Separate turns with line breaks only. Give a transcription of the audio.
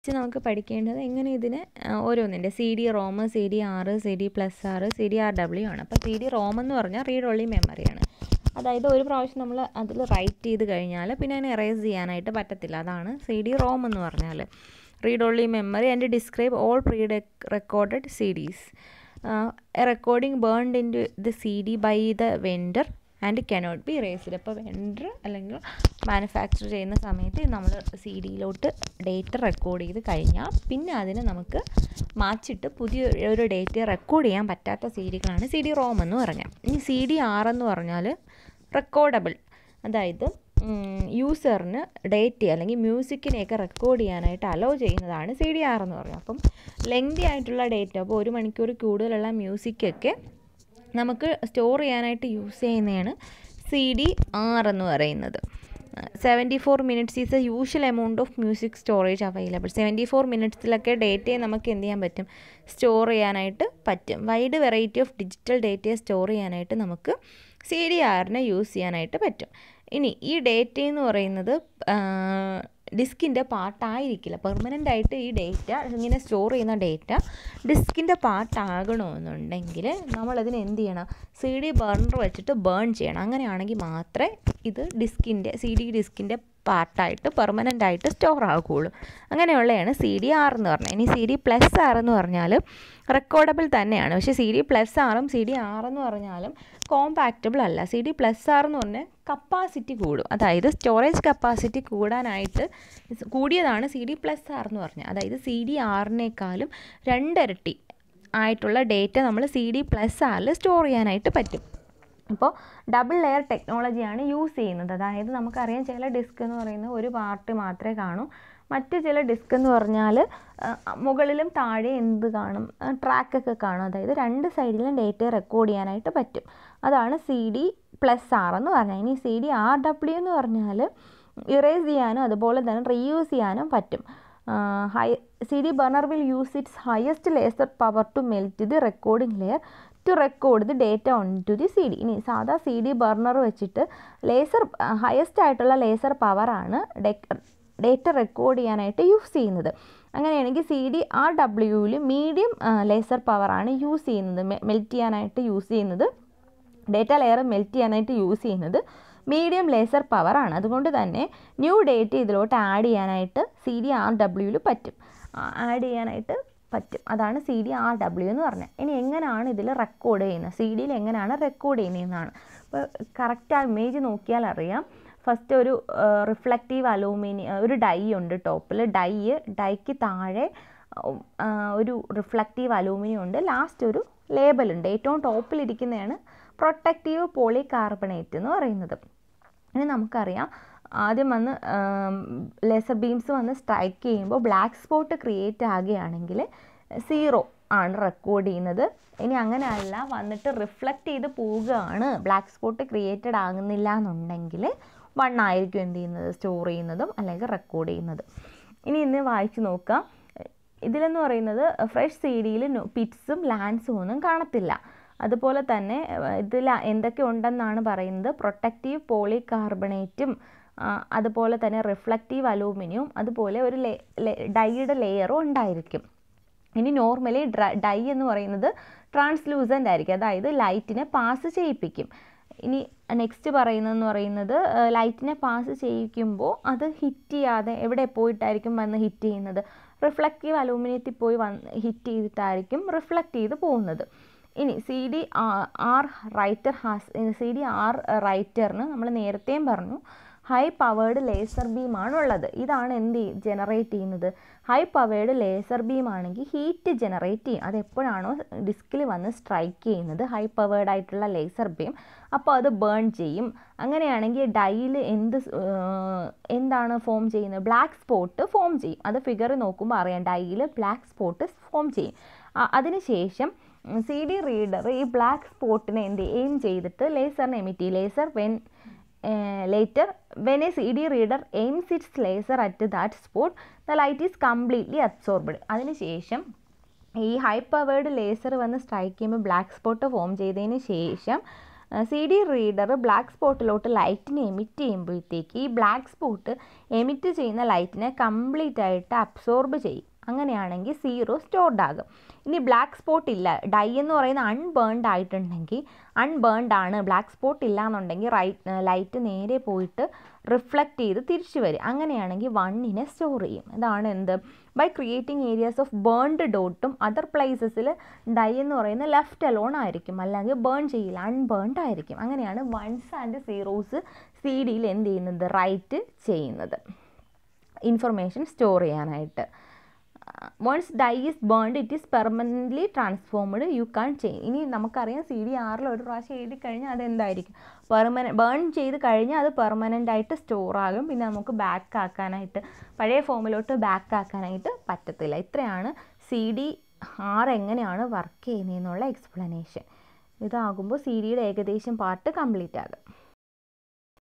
next നമുക്ക് പഠിക്കേണ്ടത് എങ്ങനെ ഇതിന് ആ, ഓരോന്നിൻ്റെ C D ROM C D R C D plus R C D R W ആണ് അപ്പോൾ സി ഡി റോം എന്ന് പറഞ്ഞാൽ റീഡ് ഓൺലി മെമ്മറിയാണ് അതായത് ഒരു പ്രാവശ്യം നമ്മൾ അതിൽ റൈറ്റ് ചെയ്ത് കഴിഞ്ഞാൽ പിന്നെ അതിനെ എറേസ് ചെയ്യാനായിട്ട് പറ്റത്തില്ല അതാണ് സി ഡി റോം എന്ന് പറഞ്ഞാൽ read only memory and describe all pre recorded C Ds a recording burned in the C D by the vendor and cannot be erased അപ്പോൾ വെൻഡർ അല്ലെങ്കിൽ മാനുഫാക്ചർ ചെയ്യുന്ന സമയത്ത് നമ്മൾ സി ഡിയിലോട്ട് ഡേറ്റ റെക്കോർഡ് ചെയ്ത് കഴിഞ്ഞാൽ പിന്നെ അതിന് നമുക്ക് മാച്ചിട്ട് പുതിയ ഒരു ഡേറ്റ റെക്കോർഡ് ചെയ്യാൻ പറ്റാത്ത സി ഡികളാണ് സി ഡി റോം എന്ന് പറഞ്ഞാൽ ഇനി സി ഡി ആർ എന്ന് പറഞ്ഞാൽ റെക്കോർഡബിൾ അതായത് യൂസറിന് ഡേറ്റ അല്ലെങ്കിൽ മ്യൂസിക്കിനെയൊക്കെ റെക്കോർഡ് ചെയ്യാനായിട്ട് അലോ ചെയ്യുന്നതാണ് സി ഡി ആർ എന്ന് പറയുന്നത് അപ്പം ലെങ്തി ആയിട്ടുള്ള ഡേറ്റ അപ്പോൾ ഒരു മണിക്കൂർ കൂടുതലുള്ള മ്യൂസിക്കൊക്കെ നമുക്ക് സ്റ്റോർ ചെയ്യാനായിട്ട് യൂസ് ചെയ്യുന്നതാണ് സി ഡി ആർ എന്ന് പറയുന്നത് seventy four minutes is a usual amount of music storage available seventy four മിനിറ്റ്സിലൊക്കെ ഡേറ്റയെ നമുക്ക് എന്ത് ചെയ്യാൻ പറ്റും സ്റ്റോർ ചെയ്യാനായിട്ട് പറ്റും വൈഡ് വെറൈറ്റി ഓഫ് ഡിജിറ്റൽ ഡേറ്റയെ സ്റ്റോർ ചെയ്യാനായിട്ട് നമുക്ക് സി ഡി ആറിനെ യൂസ് ചെയ്യാനായിട്ട് പറ്റും ഇനി ഈ ഡേറ്റ എന്ന് പറയുന്നത് ഡിസ്കിൻ്റെ പാർട്ടായിരിക്കില്ല പെർമനൻ്റ് ആയിട്ട് ഈ ഡേറ്റ ഇങ്ങനെ സ്റ്റോർ ചെയ്യുന്ന ഡേറ്റ ഡിസ്കിൻ്റെ പാർട്ടാകണമെന്നുണ്ടെങ്കിൽ നമ്മളതിന് എന്ത് ചെയ്യണം സി ഡി ബർണർ വെച്ചിട്ട് ബേൺ ചെയ്യണം അങ്ങനെയാണെങ്കിൽ മാത്രമേ ഇത് ഡിസ്കിൻ്റെ സി ഡി ഡിസ്കിൻ്റെ പാർട്ടായിട്ട് പെർമനൻ്റ് ആയിട്ട് സ്റ്റോർ ആകുകയുള്ളൂ അങ്ങനെയുള്ളതാണ് സി ഡി ആർ എന്ന് പറഞ്ഞാൽ ഇനി സി ഡി പ്ലസ് ആർ എന്ന് പറഞ്ഞാൽ റെക്കോർഡബിൾ തന്നെയാണ് പക്ഷേ സി ഡി പ്ലസ് ആറും സി ഡി ആർ എന്ന് പറഞ്ഞാലും കോമ്പാക്റ്റബിൾ അല്ല സി ഡി പ്ലസ് ആർ എന്ന് പറഞ്ഞാൽ കപ്പാസിറ്റി കൂടും അതായത് സ്റ്റോറേജ് കപ്പാസിറ്റി കൂടാനായിട്ട് കൂടിയതാണ് സി ഡി പ്ലസ് ആർ എന്ന് പറഞ്ഞാൽ അതായത് സി ഡി ആറിനേക്കാളും രണ്ടിരട്ടി ആയിട്ടുള്ള ഡേറ്റ നമ്മൾ സി ഡി പ്ലസ് ആറിൽ സ്റ്റോർ ചെയ്യാനായിട്ട് പറ്റും അപ്പോൾ ഡബിൾ ലെയർ ടെക്നോളജിയാണ് യൂസ് ചെയ്യുന്നത് അതായത് നമുക്കറിയാം ചില ഡിസ്ക് എന്ന് പറയുന്ന ഒരു പാർട്ട് മാത്രമേ കാണൂ മറ്റ് ചില ഡിസ്ക് എന്ന് പറഞ്ഞാൽ ആ, മുകളിലും താഴെ എന്ത് കാണും ട്രാക്കൊക്കെ കാണും അതായത് രണ്ട് സൈഡിലും ഡേറ്റ റെക്കോർഡ് ചെയ്യാനായിട്ട് പറ്റും അതാണ് സി ഡി പ്ലസ് ആർ എന്ന് പറഞ്ഞാൽ ഇനി സി ഡി ആർ ഡബ്ല്യു എന്ന് പറഞ്ഞാൽ ഇറേസ് ചെയ്യാനും അതുപോലെ തന്നെ റീയൂസ് ചെയ്യാനും പറ്റും high C D burner will use its highest laser power to melt the recording layer to record the data on to the C D ഇനി സാധാ സി ഡി ബർണർ വെച്ചിട്ട് ലേസർ ഹയസ്റ്റ് ആയിട്ടുള്ള laser പവറാണ് data record ചെയ്യാനായിട്ട് use ചെയ്യുന്നത് അങ്ങനെയാണെങ്കിൽ C D R ഡബ്ല്യുവിൽ medium laser പവറാണ് യൂസ് ചെയ്യുന്നത് മെൽറ്റ് ചെയ്യാനായിട്ട് യൂസ് ചെയ്യുന്നത് ഡേറ്റ ലെയർ മെൽറ്റ് ചെയ്യാനായിട്ട് യൂസ് ചെയ്യുന്നത് മീഡിയം ലേസർ പവറാണ് അതുകൊണ്ട് തന്നെ ന്യൂ ഡേറ്റ ഇതിലോട്ട് ആഡ് ചെയ്യാനായിട്ട് സി ഡി ആർ ഡബ്ല്യുവിൽ പറ്റും ആഡ് ചെയ്യാനായിട്ട് പറ്റും അതാണ് സി ഡി ആർ ഡബ്ല്യു എന്ന് പറഞ്ഞത് ഇനി എങ്ങനെയാണ് ഇതിൽ റെക്കോർഡ് ചെയ്യുന്നത് സി ഡിയിൽ എങ്ങനെയാണ് റെക്കോർഡ് ചെയ്യുന്നതെന്നാണ് അപ്പോൾ കറക്റ്റ് ആ ഇമേജ് നോക്കിയാൽ അറിയാം ഫസ്റ്റ് ഒരു റിഫ്ലക്റ്റീവ് അലൂമിനിയം ഒരു ഡൈ ഉണ്ട് ടോപ്പിൽ ഡൈ ഡൈക്ക് താഴെ ഉം, ആ, ഒരു റിഫ്ലക്റ്റീവ് അലൂമിനിയം ഉണ്ട് ലാസ്റ്റ് ഒരു ലേബൽ ഉണ്ട് ഏറ്റവും ടോപ്പിലിരിക്കുന്നതാണ് പ്രൊട്ടക്റ്റീവ് പോളി കാർബണേറ്റ് എന്ന് പറയുന്നത് ഇനി നമുക്കറിയാം ആദ്യം വന്ന് ലേസർ ബീംസ് വന്ന് സ്ട്രൈക്ക് ചെയ്യുമ്പോൾ ബ്ലാക്ക് സ്പോട്ട് ക്രിയേറ്റ് ആകുകയാണെങ്കിൽ സീറോ ആണ് റെക്കോർഡ് ചെയ്യുന്നത് ഇനി അങ്ങനെയല്ല വന്നിട്ട് റിഫ്ലക്റ്റ് ചെയ്ത് പോവുകയാണ് ബ്ലാക്ക് സ്പോട്ട് ക്രിയേറ്റഡ് ആകുന്നില്ല എന്നുണ്ടെങ്കിൽ വൺ ആയിരിക്കും എന്ത് ചെയ്യുന്നത് സ്റ്റോർ ചെയ്യുന്നതും അല്ലെങ്കിൽ റെക്കോർഡ് ചെയ്യുന്നതും ഇനി ഇന്ന് വായിച്ച് നോക്കാം ഇതിലെന്ന് പറയുന്നത് ഫ്രഷ് സി ഡിയിൽ പിറ്റ്സും ലാൻസും ഒന്നും കാണത്തില്ല അതുപോലെ തന്നെ ഇതിൽ എന്തൊക്കെ ഉണ്ടെന്നാണ് പറയുന്നത് പ്രൊട്ടക്റ്റീവ് പോളി കാർബണേറ്റും അതുപോലെ തന്നെ റിഫ്ലക്റ്റീവ് അലൂമിനിയവും അതുപോലെ ഒരു ഡൈയുടെ ലെയറും ഉണ്ടായിരിക്കും ഇനി നോർമലി ഡൈ എന്ന് പറയുന്നത് ട്രാൻസ്ലൂസൻ്റ് ആയിരിക്കും അതായത് ലൈറ്റിനെ പാസ് ചെയ്യിപ്പിക്കും ഇനി നെക്സ്റ്റ് പറയുന്നതെന്ന് പറയുന്നത് ലൈറ്റിനെ പാസ് ചെയ്യിക്കുമ്പോൾ അത് ഹിറ്റ് ചെയ്യാതെ എവിടെ പോയിട്ടായിരിക്കും വന്ന് ഹിറ്റ് ചെയ്യുന്നത് റിഫ്ലക്റ്റീവ് അലൂമിനിയത്തിൽ പോയി വന്ന് ഹിറ്റ് ചെയ്തിട്ടായിരിക്കും റിഫ്ലക്റ്റ് ചെയ്ത് പോകുന്നത് ഇനി C D R writer has C D R റൈറ്ററിന് നമ്മൾ നേരത്തെയും പറഞ്ഞു ഹൈ പവേർഡ് ലേസർ ബീമാണ് ഉള്ളത് ഇതാണ് എന്ത് ജനറേറ്റ് ചെയ്യുന്നത് ഹൈ പവേർഡ് ലേസർ ബീം ആണെങ്കിൽ ഹീറ്റ് ജനറേറ്റ് ചെയ്യും അത് എപ്പോഴാണോ ഡിസ്കിൽ വന്ന് സ്ട്രൈക്ക് ചെയ്യുന്നത് ഹൈ പവേർഡ് ആയിട്ടുള്ള ലേസർ ബീം അപ്പോൾ അത് ബേൺ ചെയ്യും അങ്ങനെയാണെങ്കിൽ ഡൈയിൽ എന്ത് എന്താണ് ഫോം ചെയ്യുന്നത് ബ്ലാക്ക് സ്പോട്ട് ഫോം ചെയ്യും അത് ഫിഗർ നോക്കുമ്പോൾ അറിയാം ഡൈയിൽ ബ്ലാക്ക് സ്പോട്ട് ഫോം ചെയ്യും അതിനുശേഷം സി ഡി റീഡർ ഈ ബ്ലാക്ക് സ്പോട്ടിനെ എന്ത് എയിം ചെയ്തിട്ട് ലേസറിനെ എമിറ്റ് ചെയ്യും laser when later when a C D reader aims its laser at that spot the light is completely absorbed അതിനുശേഷം ഈ ഹൈ പവേർഡ് ലേസർ വന്ന് സ്ട്രൈക്ക് ചെയ്യുമ്പോൾ ബ്ലാക്ക് സ്പോട്ട് ഫോം ചെയ്തതിന് ശേഷം സി ഡി റീഡർ ബ്ലാക്ക് സ്പോട്ടിലോട്ട് ലൈറ്റിനെ emit ചെയ്യുമ്പോഴത്തേക്ക് ഈ ബ്ലാക്ക് സ്പോട്ട് എമിറ്റ് ചെയ്യുന്ന ലൈറ്റിനെ കംപ്ലീറ്റ് ആയിട്ട് അബ്സോർബ് ചെയ്യും അങ്ങനെയാണെങ്കിൽ സീറോ സ്റ്റോർഡ് ആകും ഇനി ബ്ലാക്ക് സ്പോട്ട് ഇല്ല ഡൈ എന്ന് പറയുന്ന അൺബേൺഡ് ആയിട്ടുണ്ടെങ്കിൽ അൺബേൺഡ് ആണ് ബ്ലാക്ക് സ്പോട്ട് ഇല്ല എന്നുണ്ടെങ്കിൽ റൈറ്റ് ലൈറ്റ് നേരെ പോയിട്ട് റിഫ്ലക്റ്റ് ചെയ്ത് തിരിച്ചു വരും അങ്ങനെയാണെങ്കിൽ വണ്ണിനെ സ്റ്റോർ ചെയ്യും ഇതാണ് എന്ത് by creating areas of burned ഡോട്ടും അതർ പ്ലേസസിൽ ഡൈ എന്ന് പറയുന്നത് ലെഫ്റ്റ് അലോൺ ആയിരിക്കും അല്ലെങ്കിൽ ബേൺ ചെയ്യില്ല അൺബേൺഡ് ആയിരിക്കും അങ്ങനെയാണ് വൺസ് ആൻഡ് സീറോസ് സി ഡിയിൽ എന്ത് ചെയ്യുന്നത് റൈറ്റ് ചെയ്യുന്നത് ഇൻഫർമേഷൻ സ്റ്റോർ ചെയ്യാനായിട്ട് once dye is burned it is permanently transformed you can't change ഇനി നമുക്കറിയാം സി ഡി ആറിൽ ഒരു പ്രാവശ്യം എഴുതി കഴിഞ്ഞാൽ അതെന്തായിരിക്കും പെർമന ബേൺ ചെയ്ത് കഴിഞ്ഞാൽ അത് പെർമനൻ്റ് ആയിട്ട് സ്റ്റോർ ആകും പിന്നെ നമുക്ക് ബാക്ക് ആക്കാനായിട്ട് പഴയ ഫോമിലോട്ട് ബാക്ക് ആക്കാനായിട്ട് പറ്റത്തില്ല ഇത്രയാണ് സി ഡി ആർ എങ്ങനെയാണ് വർക്ക് ചെയ്യുന്നതെന്നുള്ള എക്സ്പ്ലനേഷൻ ഇതാകുമ്പോൾ സി ഡിയുടെ ഏകദേശം പാർട്ട് കംപ്ലീറ്റ് ആകും